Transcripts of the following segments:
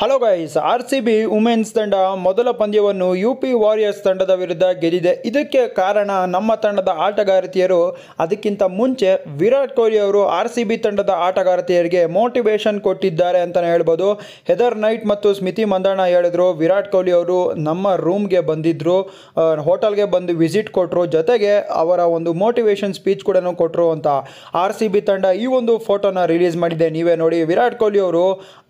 hello guys R C B women's ತಂಡ ಮೊದಲ ಪಂದ್ಯವನ್ನು ಯು ಪಿ ವಾರಿಯರ್ಸ್ ತಂಡದ ವಿರುದ್ಧ ಗೆದ್ದಿದೆ ಇದಕ್ಕೆ ಕಾರಣ ನಮ್ಮ ತಂಡದ ಆಟಗಾರತಿಯರು ಅದಕ್ಕಿಂತ ಮುಂಚೆ ವಿರಾಟ್ ಕೊಹ್ಲಿ ಅವರು ಆರ್ ಸಿ ಬಿ ತಂಡದ ಆಟಗಾರತಿಯರಿಗೆ ಮೋಟಿವೇಶನ್ ಕೊಟ್ಟಿದ್ದಾರೆ ಅಂತಲೇ ಹೇಳ್ಬೋದು ಹೆದರ್ ನೈಟ್ ಮತ್ತು ಸ್ಮಿತಿ ಮಂದಣ್ಣ ಹೇಳಿದ್ರು ವಿರಾಟ್ ಕೊಹ್ಲಿ ಅವರು ನಮ್ಮ ರೂಮ್ಗೆ ಬಂದಿದ್ದರು ಹೋಟೆಲ್ಗೆ ಬಂದು ವಿಸಿಟ್ ಕೊಟ್ಟರು ಜೊತೆಗೆ ಅವರ ಒಂದು ಮೋಟಿವೇಶನ್ ಸ್ಪೀಚ್ ಕೂಡ ಕೊಟ್ಟರು ಅಂತ ಆರ್ ಸಿ ಬಿ ತಂಡ ಈ ಒಂದು ಫೋಟೋನ ರಿಲೀಸ್ ಮಾಡಿದೆ ನೀವೇ ನೋಡಿ ವಿರಾಟ್ ಕೊಹ್ಲಿ ಅವರು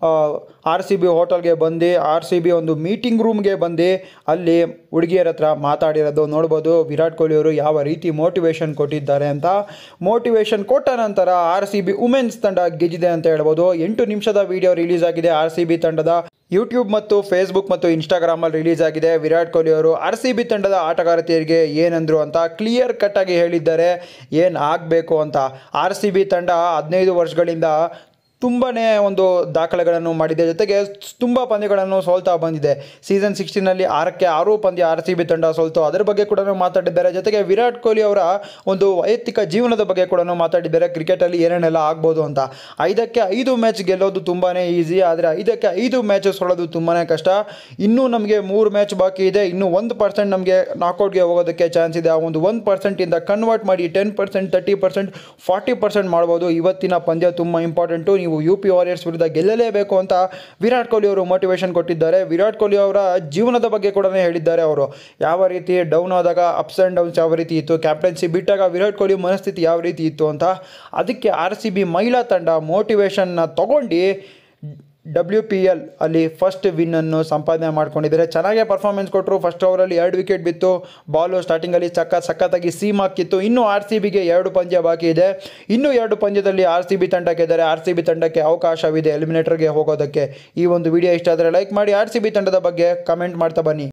ಆರ್ ಸಿ ಬಿ ಹೋಟೆಲ್ಗೆ ಬಂದು ಆರ್ ಸಿ ಬಿ ಒಂದು ಮೀಟಿಂಗ್ ರೂಮ್ಗೆ ಬಂದು ಅಲ್ಲಿ ಹುಡುಗಿಯರ ಹತ್ರ ಮಾತಾಡಿರೋದು ನೋಡ್ಬೋದು ವಿರಾಟ್ ಕೊಹ್ಲಿ ಅವರು ಯಾವ ರೀತಿ ಮೋಟಿವೇಶನ್ ಕೊಟ್ಟಿದ್ದಾರೆ ಅಂತ ಮೋಟಿವೇಶನ್ ಕೊಟ್ಟ ನಂತರ ಆರ್ ಸಿ ಬಿ ವುಮೆನ್ಸ್ ತಂಡ ಗೆದ್ದಿದೆ ಅಂತ ಹೇಳ್ಬೋದು ಎಂಟು ನಿಮಿಷದ ವಿಡಿಯೋ ರಿಲೀಸ್ ಆಗಿದೆ ಆರ್ ಸಿ ಬಿ ತಂಡದ ಯೂಟ್ಯೂಬ್ ಮತ್ತು ಫೇಸ್ಬುಕ್ ಮತ್ತು ಇನ್ಸ್ಟಾಗ್ರಾಮಲ್ಲಿ ರಿಲೀಸ್ ಆಗಿದೆ ವಿರಾಟ್ ಕೊಹ್ಲಿ ಅವರು ಆರ್ ಸಿ ಬಿ ತಂಡದ ಆಟಗಾರತಿಯರಿಗೆ ಏನಂದ್ರು ಅಂತ ಕ್ಲಿಯರ್ ಕಟ್ಟಾಗಿ ಹೇಳಿದ್ದಾರೆ ಏನು ಆಗಬೇಕು ಅಂತ ಆರ್ ಸಿ ಬಿ ತಂಡ ಹದಿನೈದು ವರ್ಷಗಳಿಂದ ತುಂಬಾ ಒಂದು ದಾಖಲೆಗಳನ್ನು ಮಾಡಿದೆ ಜೊತೆಗೆ ತುಂಬ ಪಂದ್ಯಗಳನ್ನು ಸೋಲ್ತಾ ಬಂದಿದೆ ಸೀಸನ್ ಸಿಕ್ಸ್ಟೀನಲ್ಲಿ ಆರಕ್ಕೆ ಆರು ಪಂದ್ಯ ಆರ್ ಸಿ ಬಿ ತಂಡ ಸೋಲ್ತು ಅದರ ಬಗ್ಗೆ ಕೂಡ ಮಾತಾಡಿದ್ದಾರೆ ಜೊತೆಗೆ ವಿರಾಟ್ ಕೊಹ್ಲಿ ಅವರ ಒಂದು ವೈಯಕ್ತಿಕ ಜೀವನದ ಬಗ್ಗೆ ಕೂಡ ಮಾತಾಡಿದ್ದಾರೆ ಕ್ರಿಕೆಟಲ್ಲಿ ಏನೇನೆಲ್ಲ ಆಗ್ಬೋದು ಅಂತ ಐದಕ್ಕೆ ಐದು ಮ್ಯಾಚ್ ಗೆಲ್ಲೋದು ತುಂಬಾ ಈಸಿ ಆದರೆ ಐದಕ್ಕೆ ಐದು ಮ್ಯಾಚ್ ಸೋಲೋದು ತುಂಬಾ ಕಷ್ಟ ಇನ್ನೂ ನಮಗೆ ಮೂರು ಮ್ಯಾಚ್ ಬಾಕಿ ಇದೆ ಇನ್ನೂ ಒಂದು ಪರ್ಸೆಂಟ್ ನಮಗೆ ನಾಕೌಟ್ಗೆ ಹೋಗೋದಕ್ಕೆ ಚಾನ್ಸ್ ಇದೆ ಆ ಒಂದು ಒಂದು ಪರ್ಸೆಂಟಿಂದ ಕನ್ವರ್ಟ್ ಮಾಡಿ ten percent thirty percent forty percent ಮಾಡ್ಬೋದು ಇವತ್ತಿನ ಪಂದ್ಯ ತುಂಬ ಇಂಪಾರ್ಟೆಂಟು ನೀವು ಯು ಪಿ ವಾರಿಯರ್ಸ್ ವಿರುದ್ಧ ಗೆಲ್ಲಲೇಬೇಕು ಅಂತ ವಿರಾಟ್ ಕೊಹ್ಲಿ ಅವರು ಮೋಟಿವೇಶನ್ ಕೊಟ್ಟಿದ್ದಾರೆ ವಿರಾಟ್ ಕೊಹ್ಲಿ ಅವರ ಜೀವನದ ಬಗ್ಗೆ ಕೂಡ ಹೇಳಿದ್ದಾರೆ ಅವರು ಯಾವ ರೀತಿ ಡೌನ್ ಆದಾಗ ಅಪ್ಸ್ ಆ್ಯಂಡ್ ಡೌನ್ಸ್ ಯಾವ ರೀತಿ ಇತ್ತು ಕ್ಯಾಪ್ಟನ್ಸಿ ಬಿಟ್ಟಾಗ ವಿರಾಟ್ ಕೊಹ್ಲಿ ಮನಸ್ಥಿತಿ ಯಾವ ರೀತಿ ಇತ್ತು ಅಂತ ಅದಕ್ಕೆ ಆರ್ ಸಿ ಬಿ ಮಹಿಳಾ ತಂಡ ಮೋಟಿವೇಶನ್ನ ತಗೊಂಡು ಡಬ್ಲ್ಯೂ ಪಿ ಎಲ್ ಅಲ್ಲಿ ಫಸ್ಟ್ ವಿನ್ನನ್ನು ಸಂಪಾದನೆ ಮಾಡ್ಕೊಂಡಿದ್ದಾರೆ ಚೆನ್ನಾಗೇ ಪರ್ಫಾರ್ಮೆನ್ಸ್ ಕೊಟ್ಟರು ಫಸ್ಟ್ ಓವರಲ್ಲಿ ಎರಡು ವಿಕೆಟ್ ಬಿತ್ತು ಬಾಲು ಸ್ಟಾರ್ಟಿಂಗಲ್ಲಿ ಸಕ್ಕ ಸಖತ್ತಾಗಿ ಸೀಮ್ ಹಾಕಿತ್ತು ಇನ್ನೂ ಆರ್ ಸಿ ಬಿಗೆ ಎರಡು ಪಂದ್ಯ ಬಾಕಿ ಇದೆ ಇನ್ನೂ ಎರಡು ಪಂದ್ಯದಲ್ಲಿ ಆರ್ ಸಿ ಬಿ ತಂಡ ಗೆದ್ದರೆ ಆರ್ ಸಿ ಬಿ ತಂಡಕ್ಕೆ ಅವಕಾಶವಿದೆ ಎಲಿಮಿನೇಟರ್ಗೆ ಹೋಗೋದಕ್ಕೆ ಈ ಒಂದು ವಿಡಿಯೋ ಇಷ್ಟ ಆದರೆ ಲೈಕ್ ಮಾಡಿ ಆರ್ ಸಿ ಬಿ ತಂಡದ ಬಗ್ಗೆ ಕಮೆಂಟ್ ಮಾಡ್ತಾ ಬನ್ನಿ